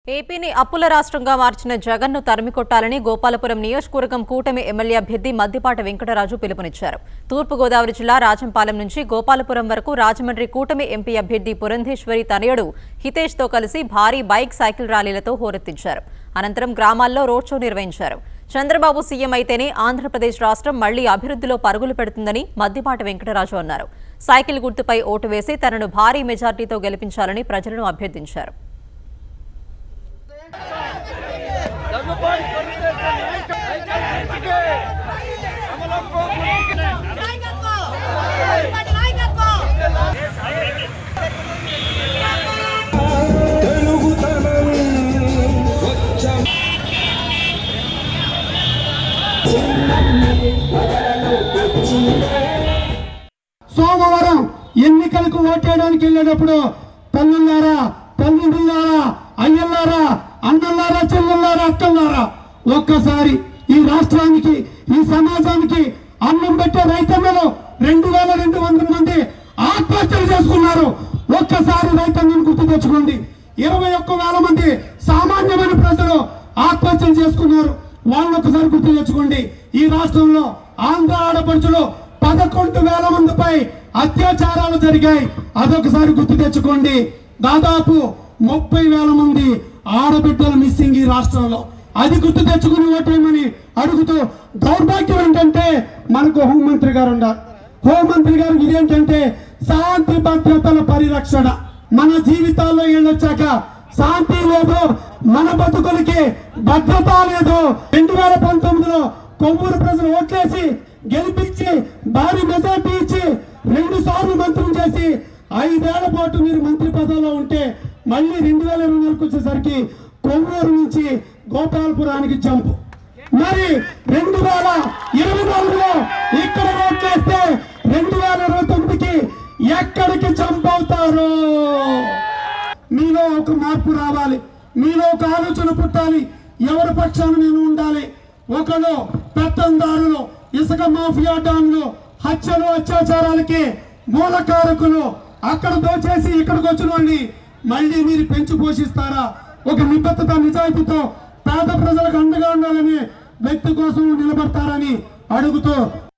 ఏపీని అప్పుల రాష్ట్రంగా మార్చిన జగన్ను తరిమికొట్టాలని గోపాలపురం నియోజకవర్గం కూటమి ఎమ్మెల్యే అభ్యర్థి మద్దిపాటి వెంకటరాజు పిలుపునిచ్చారు తూర్పుగోదావరి జిల్లా రాజంపాలెం నుంచి గోపాలపురం వరకు రాజమండ్రి కూటమి ఎంపీ అభ్యర్థి పురంధేశ్వరి తనయుడు హితేష్తో కలిసి భారీ బైక్ సైకిల్ ర్యాలీలతో హోరెత్తించారు అనంతరం గ్రామాల్లో రోడ్ షో నిర్వహించారు చంద్రబాబు సీఎం అయితేనే ఆంధ్రప్రదేశ్ రాష్ట్రం మళ్లీ అభివృద్ధిలో పరుగులు పెడుతుందని మద్దిపాటి వెంకటరాజు అన్నారు సైకిల్ గుర్తుపై ఓటు వేసి తనను భారీ మెజార్టీతో గెలిపించాలని ప్రజలను అభ్యర్థించారు దగ్గుబాటి పనిచేస్తాను అమలంలో నాయకత్వం ఇప్పటి నాయకత్వం సోమవారం ఎన్నికలకు ఓటేయడానికి వెళ్ళేటప్పుడు తల్లులారా తల్లిదండ్రులారా అయ్యల్లారా అన్నల్లారా చెల్లెల్లారా అక్కల్లారా ఒక్కసారి ఈ రాష్ట్రానికి ఈ సమాజానికి అన్నం పెట్టే రైతన్నలు రెండు వేల రెండు వందల మంది ఆత్మహత్యలు చేసుకున్నారు ఒక్కసారి రైతన్నను గుర్తు తెచ్చుకోండి ఇరవై ఒక్క వేల మంది సామాన్యమైన ప్రజలు ఆత్మహత్యలు చేసుకున్నారు వాళ్ళని ఒకసారి గుర్తు తెచ్చుకోండి ఈ రాష్ట్రంలో ఆంధ్ర ఆడపడుచులు పదకొండు వేల మందిపై అత్యాచారాలు జరిగాయి అదొకసారి గుర్తు తెచ్చుకోండి దాదాపు ముప్పై వేల మంది ఆడబిడ్డలు మిస్సింగ్ ఈ రాష్ట్రంలో అది గుర్తు తెచ్చుకుని ఓటేయమని అడుగుతూ దౌర్భాగ్యం ఏంటంటే మనకు హోంమంత్రి గారు ఉన్నారు హోంమంత్రి గారు ఇదేంటంటే శాంతి భద్రతల పరిరక్షణ మన జీవితాల్లో వెళ్ళొచ్చాక శాంతి లేదు మన బతుకులకి భద్రత లేదు రెండు వేల పంతొమ్మిదిలో కొవ్వూరు ప్రజలు ఓట్లేసి గెలిపించి భారీ మెజార్టీ ఇచ్చి రెండు సార్లు మంత్రులు చేసి ఐదేళ్ల పాటు మీరు మంత్రి పదవిలో ఉంటే మళ్ళీ రెండు వేల ఇరవై నాలుగు వచ్చేసరికి కొవ్వూరు నుంచి గోపాలపురానికి జంపు మరి రెండు వేల ఇరవై నాలుగులో ఇక్కడ ఓట్లేస్తే రెండు వేల ఇరవై తొమ్మిదికి ఎక్కడికి జంప్ అవుతారు మీలో ఒక మార్పు రావాలి మీలో ఒక ఆలోచన పుట్టాలి ఎవరి పక్షాన నేను ఉండాలి ఒకడు పెత్తందారులు ఇసుక మాఫియా డాన్లు హత్యలు అత్యాచారాలకి మూలకారకులు అక్కడ దోచేసి ఇక్కడికి వచ్చిన వాడిని మళ్ళీ మీరు పెంచి పోషిస్తారా ఒక నిబద్ధత నిజాయితీతో పేద ప్రజలకు అండగా ఉండాలని వ్యక్తి కోసం నిలబడతారని అడుగుతూ